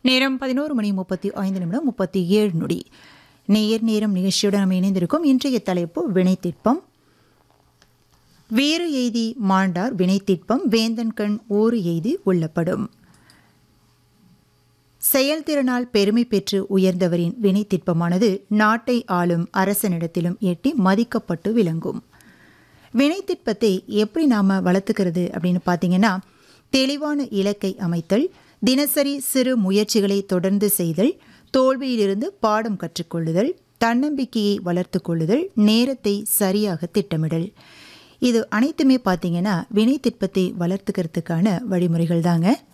நேரம் பதினோரு மணி முப்பத்தி ஐந்து நிமிடம் முப்பத்தி ஏழு நொடி நேயர் நேரம் நிகழ்ச்சியுடன் நம்ம இணைந்திருக்கும் இன்றைய தலைப்பு வினைத்திற்பம் வேறு எய்தி மாண்டார் வினைத்திற்பம் வேந்தன் கண் ஓரு எய்தி உள்ளப்படும் செயல்திறனால் பெருமை பெற்று உயர்ந்தவரின் வினைத்திற்பமானது நாட்டை ஆளும் அரசனிடத்திலும் எட்டி மதிக்கப்பட்டு விளங்கும் வினைத்திற்பத்தை எப்படி நாம் வளர்த்துக்கிறது அப்படின்னு பார்த்தீங்கன்னா தெளிவான இலக்கை அமைத்தல் தினசரி சிறு முயற்சிகளை தொடர்ந்து செய்தல் தோல்வியிலிருந்து பாடம் கற்றுக்கொள்ளுதல் தன்னம்பிக்கையை வளர்த்து கொள்ளுதல் நேரத்தை சரியாக திட்டமிடல் இது அனைத்துமே பார்த்தீங்கன்னா வினைத்திற்பத்தை வளர்த்துக்கிறதுக்கான வழிமுறைகள் தாங்க